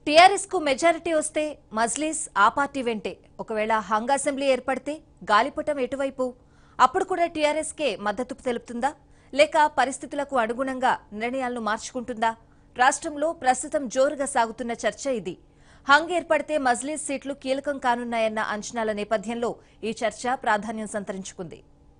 TRS కు majority వస్తే మజ్లీస్ ఆ పార్టీ వెంటే ఒకవేళ హంగ్ అసెంబ్లీ ఏర్పడితే గాలిపటం ఎటువైపు అప్పుడు కూడా టీఆర్ఎస్ కే మద్దతు తెలుపుతుందా లేక పరిస్థితులకు అనుగుణంగా నిర్ణయాలను మార్చుకుంటుందా రాష్ట్రంలో ప్రస్తుతం జోరుగా సాగుతున్న చర్చ ఇది హంగ్ ఏర్పడితే మజ్లీస్ సీట్లు కీలకం కానున్నాయన్న అంచనాల నేపథ్యంలో ఈ చర్చ ప్రాధాన్యం సంతరించుకుంది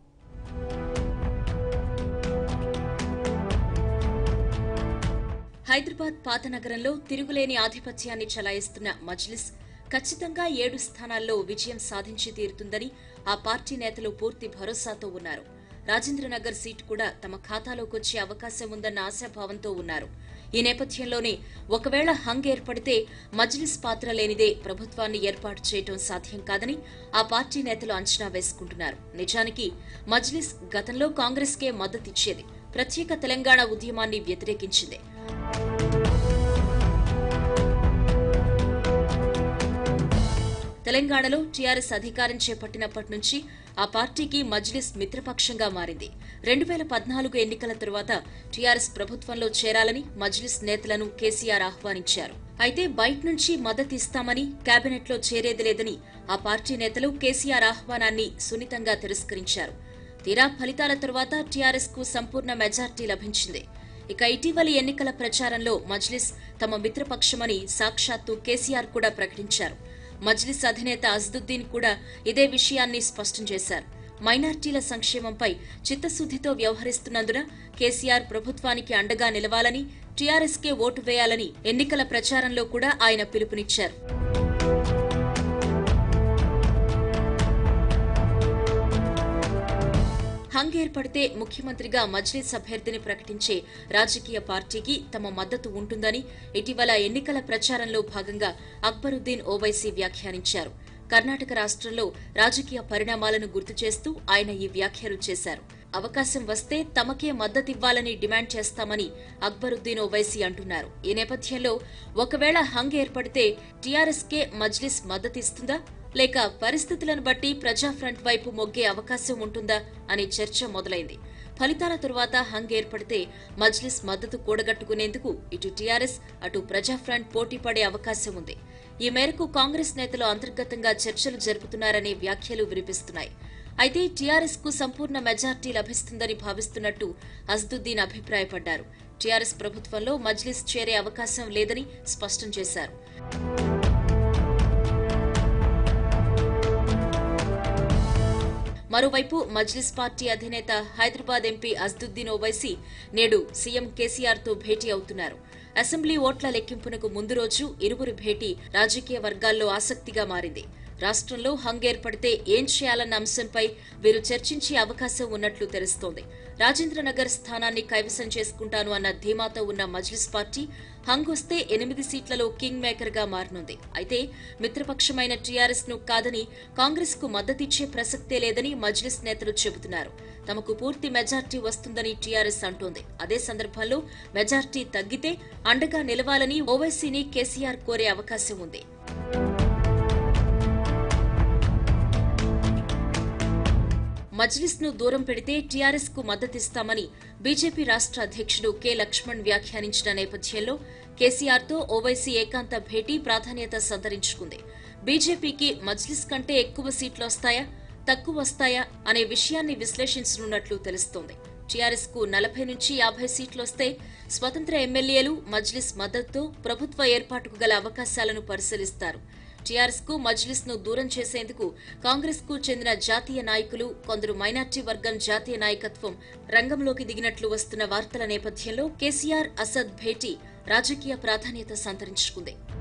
హైదరాబాద్ పాత నగరంలో తిరుగులేని ఆధిపత్యాన్ని చలాయిస్తున్న మజ్లిస్ ఖచ్చితంగా ఏడు స్థానాల్లో విజయం సాధించి తీరుతుందని ఆ పార్టీ నేతలు పూర్తి భరోసాతో ఉన్నారు రాజేంద్రనగర్ సీటు కూడా తమ ఖాతాలోకి వచ్చే అవకాశం ఉందన్న ఆశాభావంతో ఉన్నారు ఈ నేపథ్యంలోనే ఒకవేళ హంగ్ ఏర్పడితే మజ్లిస్ పాత్ర లేనిదే ప్రభుత్వాన్ని ఏర్పాటు చేయటం సాధ్యం కాదని ఆ పార్టీ నేతలు అంచనా వేసుకుంటున్నారు నిజానికి మజ్లిస్ గతంలో కాంగ్రెస్కే మద్దతిచ్చేది ప్రత్యేక తెలంగాణ ఉద్యమాన్ని వ్యతిరేకించింది తెలంగాణలో టీఆర్ఎస్ అధికారం చేపట్టినప్పటి నుంచి ఆ పార్టీకి మజ్లిస్ మిత్రపక్షంగా మారింది రెండు వేల పద్నాలుగు ఎన్నికల తరువాత టీఆర్ఎస్ ప్రభుత్వంలో చేరాలని మజ్లిస్ నేతలను కేసీఆర్ ఆహ్వానించారు అయితే బయట నుంచి మద్దతు ఇస్తామని కేబినెట్లో చేరేది లేదని ఆ పార్టీ నేతలు కేసీఆర్ ఆహ్వానాన్ని సున్నితంగా తిరస్కరించారు తీరా ఫలితాల తరువాత టీఆర్ఎస్ కు సంపూర్ణ మెజార్టీ లభించింది ఇక ఇటీవలి ఎన్నికల ప్రచారంలో మజ్లిస్ తమ మిత్రపక్షమని సాక్షాత్తు కేసీఆర్ కూడా ప్రకటించారు మజ్లిస్ అధినేత అజ్దుద్దీన్ కూడా ఇదే విషయాన్ని స్పష్టం చేశారు మైనార్టీల సంక్షేమంపై చిత్తశుద్దితో వ్యవహరిస్తున్నందున కేసీఆర్ ప్రభుత్వానికి అండగా నిలవాలని టీఆర్ఎస్కే ఓటు వేయాలని ఎన్నికల ప్రచారంలో కూడా ఆయన పిలుపునిచ్చారు హంగ్ ఏర్పడితే ముఖ్యమంత్రిగా మజ్లిస్ అభ్యర్థిని ప్రకటించే రాజకీయ పార్టీకి తమ మద్దతు ఉంటుందని ఇటీవల ఎన్నికల ప్రచారంలో భాగంగా అక్బరుద్దీన్ ఓవైసీ వ్యాఖ్యానించారు కర్ణాటక రాష్ట్రంలో రాజకీయ పరిణామాలను గుర్తు చేస్తూ ఆయన ఈ వ్యాఖ్యలు చేశారు అవకాశం వస్తే తమకే మద్దతివ్వాలని డిమాండ్ చేస్తామని అక్బరుద్దీన్ ఓవైసీ అంటున్నారు ఈ నేపథ్యంలో ఒకవేళ హంగ్ ఏర్పడితే టీఆర్ఎస్కే మజ్లిస్ మద్దతిస్తుందా లేక పరిస్థితులను బట్టి ప్రజా ఫ్రంట్ వైపు మొగ్గే అవకాశం ఉంటుందా అనే చర్చ మొదలైంది ఫలితాల తరువాత హంగ్ ఏర్పడితే మజ్లిస్ మద్దతు కూడగట్టుకునేందుకు ఇటు టీఆర్ఎస్ అటు ప్రజా ఫ్రంట్ పోటీ పడే అవకాశం ఉంది ఈ మేరకు కాంగ్రెస్ నేతలు అంతర్గతంగా చర్చలు జరుపుతున్నారనే వ్యాఖ్యలు వినిపిస్తున్నాయి అయితే టీఆర్ఎస్ కు సంపూర్ణ మెజార్టీ లభిస్తుందని భావిస్తున్నట్టు అజ్దుద్దీన్ అభిప్రాయపడ్డారు టీఆర్ఎస్ ప్రభుత్వంలో మజ్లిస్ చేరే అవకాశం లేదని స్పష్టం చేశారు మరోవైపు మజ్లిస్ పార్టీ అధినేత హైదరాబాద్ ఎంపీ అజ్దుద్దీన్ ఓవైసీ నేడు సీఎం కేసీఆర్ తో భేటీ అవుతున్నారు అసెంబ్లీ ఓట్ల లెక్కింపునకు ముందు రోజు ఇరువురి భేటీ రాజకీయ వర్గాల్లో ఆసక్తిగా మారింది రాష్ట్రంలో హంగ్ ఏర్పడితే ఏం చేయాలన్న అంశంపై వీరు చర్చించే అవకాశం ఉన్నట్లు తెలుస్తోంది రాజేంద్రనగర్ స్థానాన్ని కైవసం చేసుకుంటాను అన్న ధీమాతో ఉన్న మజ్లిస్ పార్టీ హంగ్ వస్తే ఎనిమిది సీట్లలో కింగ్ మేకర్ గా మారనుంది అయితే మిత్రపక్షమైన టీఆర్ఎస్ ను కాదని కాంగ్రెస్ కు మద్దతిచ్చే ప్రసక్తే లేదని మజ్లిస్ నేతలు చెబుతున్నారు తమకు పూర్తి మెజార్టీ వస్తుందని టీఆర్ఎస్ అంటోంది అదే సందర్భంలో మెజార్టీ తగ్గితే అండగా నిలవాలని ఓవైసీని కేసీఆర్ కోరే అవకాశం ఉంది మజ్లిస్ ను దూరం పెడితే టీఆర్ఎస్ కు మద్దతిస్తామని బీజేపీ రాష్ట్ర అధ్యక్షుడు కె లక్ష్మణ్ వ్యాఖ్యానించిన నేపథ్యంలో కేసీఆర్ తో ఓవైసీ ఏకాంత భేటీ ప్రాధాన్యత సంతరించుకుంది బీజేపీకి మజ్లిస్ కంటే ఎక్కువ సీట్లు వస్తాయా తక్కువ వస్తాయా అనే విషయాన్ని విశ్లేషించనున్నట్లు తెలుస్తోంది టీఆర్ఎస్ కు నలభై నుంచి యాభై సీట్లు వస్తే స్వతంత్ర ఎమ్మెల్యేలు మజ్లిస్ మద్దతుతో ప్రభుత్వ ఏర్పాటుకు గల అవకాశాలను పరిశీలిస్తారు టీఆర్ఎస్ కు మజ్లిస్ ను దూరం చేసేందుకు కాంగ్రెస్ కు చెందిన జాతీయ నాయకులు కొందరు మైనార్టీ వర్గం జాతీయ నాయకత్వం రంగంలోకి దిగినట్లు వస్తున్న వార్తల నేపథ్యంలో కేసీఆర్ అసద్ భేటీ రాజకీయ ప్రాధాన్యత సంతరించుకుంది